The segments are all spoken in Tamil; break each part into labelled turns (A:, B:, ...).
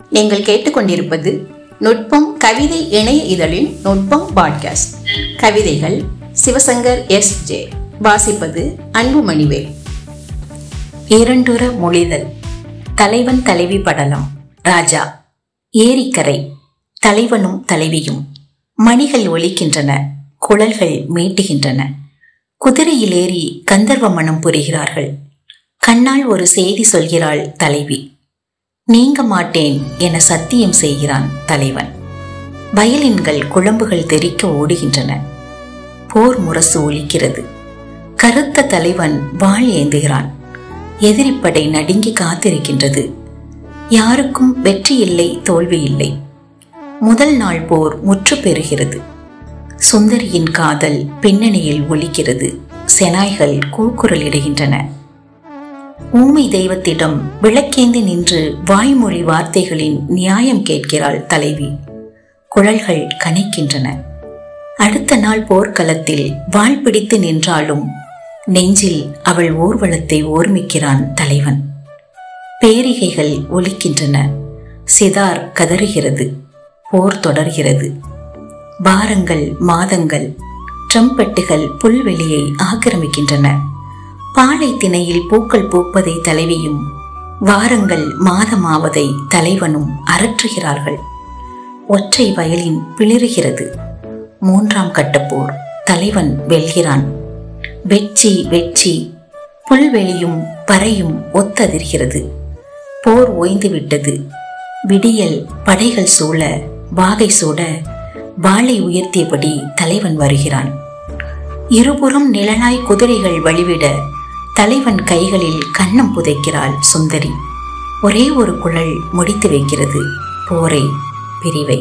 A: நீங்கள் கேட்டுக்கொண்டிருப்பது நுட்பம் கவிதை இணைய இதழின் நுட்பம் பாட்காஸ்ட் கவிதைகள் சிவசங்கர் எஸ் ஜே வாசிப்பது அன்புமணிவேல் இரண்டுற மொழிதல் தலைவன் தலைவி படலம் ராஜா ஏரிக்கரை தலைவனும் தலைவியும் மணிகள் ஒலிக்கின்றன குழல்கள் மீட்டுகின்றன குதிரையில் ஏறி கந்தர்வ மனம் புரிகிறார்கள் கண்ணால் ஒரு செய்தி சொல்கிறாள் தலைவி நீங்க மாட்டேன் என சத்தியம் செய்கிறான் தலைவன் வயலின்கள் குழம்புகள் தெறிக்க ஓடுகின்றன போர் முரசு ஒலிக்கிறது கருத்த தலைவன் வாழ் ஏந்துகிறான் எதிரிப்படை நடுங்கி காத்திருக்கின்றது யாருக்கும் வெற்றி இல்லை தோல்வி இல்லை முதல் நாள் போர் முற்று பெறுகிறது சுந்தரியின் காதல் பின்னணியில் ஒலிக்கிறது செனாய்கள் கூக்குரல் இடுகின்றன ஊமை தெய்வத்திடம் விளக்கேந்தி நின்று வாய்மொழி வார்த்தைகளின் நியாயம் கேட்கிறாள் தலைவி குழல்கள் கனைக்கின்றன அடுத்த நாள் போர்க்களத்தில் வாழ் பிடித்து நின்றாலும் நெஞ்சில் அவள் ஊர்வலத்தை ஓர்மிக்கிறான் தலைவன் பேரிகைகள் ஒலிக்கின்றன சிதார் கதறுகிறது போர் தொடர்கிறது வாரங்கள் மாதங்கள் ட்ரம்பெட்டுகள் புல்வெளியை ஆக்கிரமிக்கின்றன பாலை திணையில் பூக்கள் பூப்பதை தலைவியும் வாரங்கள் மாதமாவதை தலைவனும் அரற்றுகிறார்கள் ஒற்றை வயலின் பிளிறுகிறது மூன்றாம் கட்டப்போர் தலைவன் வெல்கிறான் வெற்றி வெற்றி புல்வெளியும் பறையும் ஒத்ததிர்கிறது போர் ஓய்ந்துவிட்டது விடியல் படைகள் சூழ வாகை சூட வாளை உயர்த்தியபடி தலைவன் வருகிறான் இருபுறம் நிழலாய் குதிரைகள் வழிவிட தலைவன் கைகளில் கன்னம் புதைக்கிறாள் சுந்தரி ஒரே ஒரு குழல் முடித்து வைக்கிறது போரை பிரிவை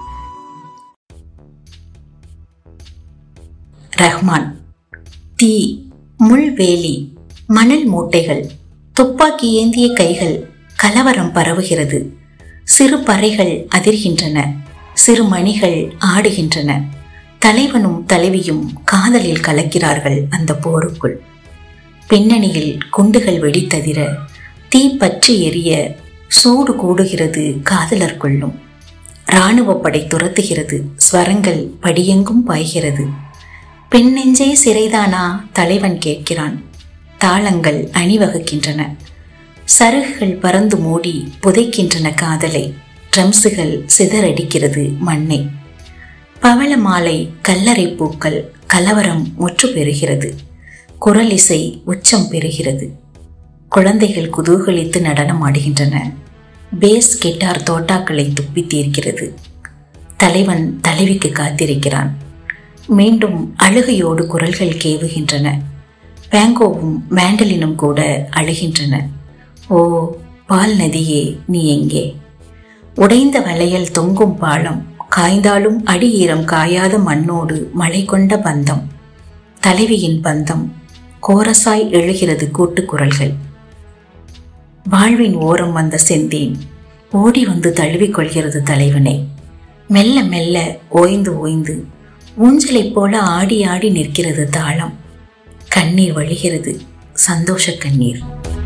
A: ரஹ்மான் தீ முள்வேலி மணல் மூட்டைகள் துப்பாக்கி ஏந்திய கைகள் கலவரம் பரவுகிறது சிறு பறைகள் அதிர்கின்றன சிறு மணிகள் ஆடுகின்றன தலைவனும் தலைவியும் காதலில் கலக்கிறார்கள் அந்த போருக்குள் பின்னணியில் குண்டுகள் வெடித்ததிர தீ பற்றி எரிய சூடு கூடுகிறது காதலர்க்குள்ளும் இராணுவ படை துரத்துகிறது ஸ்வரங்கள் படியெங்கும் பாய்கிறது பெண் நெஞ்சே சிறைதானா தலைவன் கேட்கிறான் தாளங்கள் அணிவகுக்கின்றன சருகுகள் பறந்து மூடி புதைக்கின்றன காதலை ட்ரம்ஸுகள் சிதறடிக்கிறது மண்ணை பவள மாலை கல்லறை பூக்கள் கலவரம் முற்று பெறுகிறது குரலிசை உச்சம் பெறுகிறது குழந்தைகள் குதூகலித்து நடனம் ஆடுகின்றன பேஸ் கிட்டார் தோட்டாக்களை துப்பி தீர்க்கிறது தலைவன் தலைவிக்கு காத்திருக்கிறான் மீண்டும் அழுகையோடு குரல்கள் கேவுகின்றன பேங்கோவும் மேண்டலினும் கூட அழுகின்றன ஓ பால் நதியே நீ எங்கே உடைந்த வளையல் தொங்கும் பாலம் காய்ந்தாலும் அடி ஈரம் காயாத மண்ணோடு மழை கொண்ட பந்தம் தலைவியின் பந்தம் கோரசாய் எழுகிறது கூட்டுக்குரல்கள் வாழ்வின் ஓரம் வந்த செந்தேன் ஓடி வந்து தழுவிக் கொள்கிறது தலைவனை மெல்ல மெல்ல ஓய்ந்து ஓய்ந்து ஊஞ்சலைப் போல ஆடி ஆடி நிற்கிறது தாளம் கண்ணீர் வழிகிறது சந்தோஷ கண்ணீர்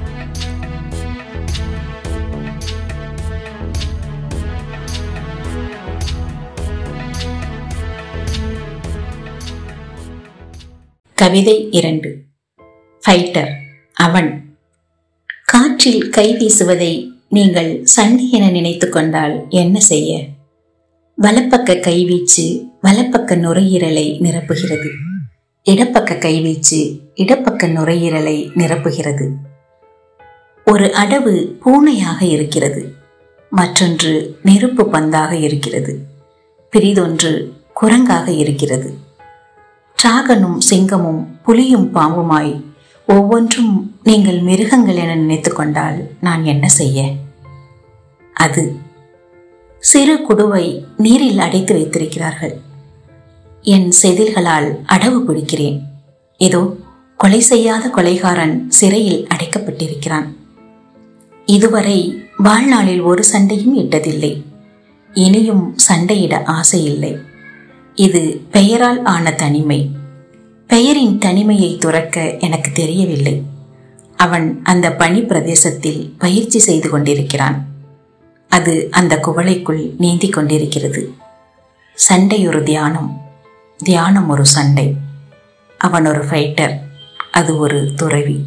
A: கவிதை இரண்டு ஃபைட்டர் அவன் காற்றில் கை வீசுவதை நீங்கள் சண்டை என நினைத்து கொண்டால் என்ன செய்ய வலப்பக்க கைவீச்சு வலப்பக்க நுரையீரலை நிரப்புகிறது இடப்பக்க கைவீச்சு இடப்பக்க நுரையீரலை நிரப்புகிறது ஒரு அடவு பூனையாக இருக்கிறது மற்றொன்று நெருப்பு பந்தாக இருக்கிறது பிரிதொன்று குரங்காக இருக்கிறது டிராகனும் சிங்கமும் புலியும் பாம்புமாய் ஒவ்வொன்றும் நீங்கள் மிருகங்கள் என நினைத்து கொண்டால் நான் என்ன செய்ய அது சிறு குடுவை நீரில் அடைத்து வைத்திருக்கிறார்கள் என் செதில்களால் அடவு பிடிக்கிறேன் இதோ கொலை செய்யாத கொலைகாரன் சிறையில் அடைக்கப்பட்டிருக்கிறான் இதுவரை வாழ்நாளில் ஒரு சண்டையும் இட்டதில்லை இனியும் சண்டையிட ஆசை இல்லை இது பெயரால் ஆன தனிமை பெயரின் தனிமையை துறக்க எனக்கு தெரியவில்லை அவன் அந்த பனி பிரதேசத்தில் பயிற்சி செய்து கொண்டிருக்கிறான் அது அந்த குவளைக்குள் நீந்திக் கொண்டிருக்கிறது சண்டை ஒரு தியானம் தியானம் ஒரு சண்டை அவன் ஒரு ஃபைட்டர் அது ஒரு துறவி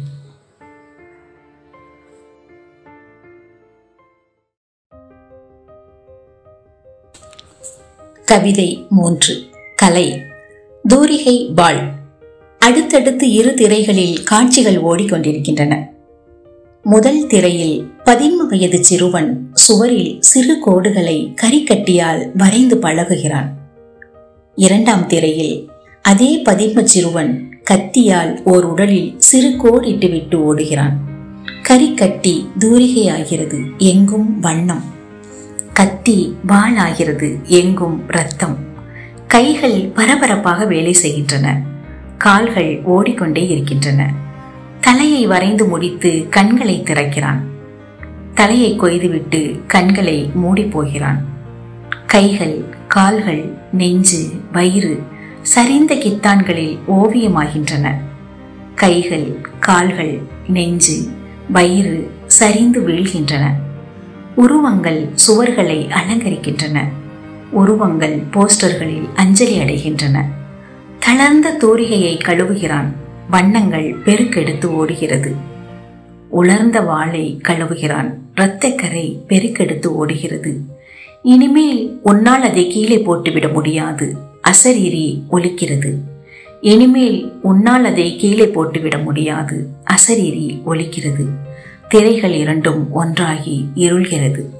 A: கவிதை மூன்று கலை தூரிகை பால் அடுத்தடுத்து இரு திரைகளில் காட்சிகள் ஓடிக்கொண்டிருக்கின்றன முதல் திரையில் பதின்ம வயது சிறுவன் சுவரில் சிறு கோடுகளை கரிக்கட்டியால் வரைந்து பழகுகிறான் இரண்டாம் திரையில் அதே பதின்ம சிறுவன் கத்தியால் ஓர் உடலில் சிறு கோடிட்டு விட்டு ஓடுகிறான் கரிக்கட்டி தூரிகையாகிறது எங்கும் வண்ணம் கத்தி வாளாகிறது எங்கும் ரத்தம் கைகள் பரபரப்பாக வேலை செய்கின்றன கால்கள் ஓடிக்கொண்டே இருக்கின்றன தலையை வரைந்து முடித்து கண்களை திறக்கிறான் தலையை கொய்துவிட்டு கண்களை மூடி போகிறான் கைகள் கால்கள் நெஞ்சு வயிறு சரிந்த கித்தான்களில் ஓவியமாகின்றன கைகள் கால்கள் நெஞ்சு வயிறு சரிந்து வீழ்கின்றன உருவங்கள் சுவர்களை அலங்கரிக்கின்றன உருவங்கள் போஸ்டர்களில் அஞ்சலி அடைகின்றன தளர்ந்த தூரிகையை கழுவுகிறான் வண்ணங்கள் பெருக்கெடுத்து ஓடுகிறது உலர்ந்த வாளை கழுவுகிறான் இரத்தக்கரை பெருக்கெடுத்து ஓடுகிறது இனிமேல் உன்னால் அதை கீழே போட்டுவிட முடியாது அசரீரி ஒலிக்கிறது இனிமேல் உன்னால் அதை கீழே போட்டுவிட முடியாது அசரீரி ஒலிக்கிறது திரைகள் இரண்டும் ஒன்றாகி இருள்கிறது